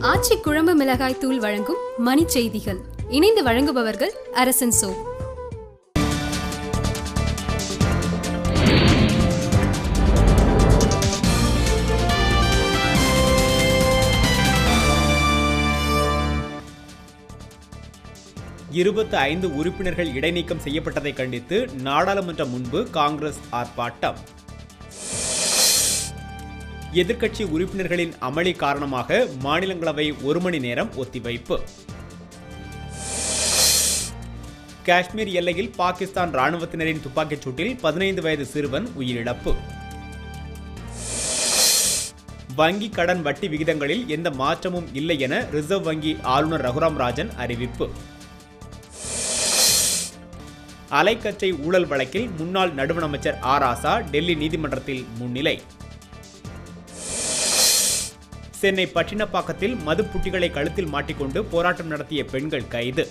ஆச்சி குழம்பு மிளகாய் தூள் வழங்கும் மணி செய்திகள் இணைந்து வழங்குபவர்கள் அரசன் சோ இருபத்தி ஐந்து உறுப்பினர்கள் இடைநீக்கம் செய்யப்பட்டதை கண்டித்து நாடாளுமன்றம் முன்பு காங்கிரஸ் ஆர்ப்பாட்டம் எதிர்க்கட்சி உறுப்பினர்களின் அமளி காரணமாக மாநிலங்களவை ஒரு மணி நேரம் ஒத்திவைப்பு காஷ்மீர் எல்லையில் பாகிஸ்தான் ராணுவத்தினரின் துப்பாக்கிச் சூட்டில் பதினைந்து வயது சிறுவன் உயிரிழப்பு வங்கி கடன் வட்டி விகிதங்களில் எந்த மாற்றமும் இல்லை என ரிசர்வ் வங்கி ஆளுநர் ரகுராம் ராஜன் அறிவிப்பு அலைக்கற்றை ஊழல் வழக்கில் முன்னாள் நடுவண் அமைச்சர் ஆர் ஆசா டெல்லி நீதிமன்றத்தில் முன்னிலை சென்னை பட்டினப்பாக்கத்தில் மதுப்புட்டிகளை கழுத்தில் மாட்டிக்கொண்டு போராட்டம் நடத்திய பெண்கள் கைது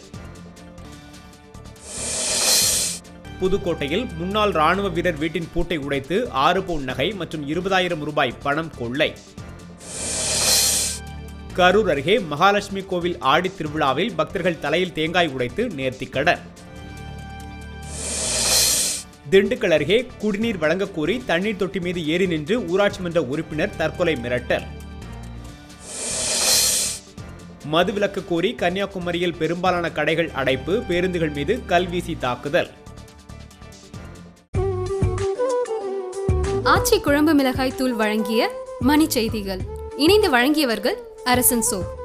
புதுக்கோட்டையில் முன்னாள் ராணுவ வீரர் வீட்டின் பூட்டை உடைத்து ஆறு பவுன் நகை மற்றும் இருபதாயிரம் ரூபாய் பணம் கொள்ளை கரூர் அருகே மகாலட்சுமி கோவில் ஆடி திருவிழாவில் பக்தர்கள் தலையில் தேங்காய் உடைத்து நேர்த்திக்கடன் திண்டுக்கல் அருகே குடிநீர் வழங்கக் கோரி தண்ணீர் தொட்டி மீது ஏறி நின்று ஊராட்சி மன்ற உறுப்பினர் தற்கொலை மிரட்டல் மதுவிலக்கு கோரி கன்னியாகுமரியில் பெரும்பாலான கடைகள் அடைப்பு பேருந்துகள் மீது கல்வீசி தாக்குதல் ஆச்சி குழம்பு மிளகாய் தூள் வழங்கிய மணி செய்திகள் இணைந்து வழங்கியவர்கள் அரசன் சோ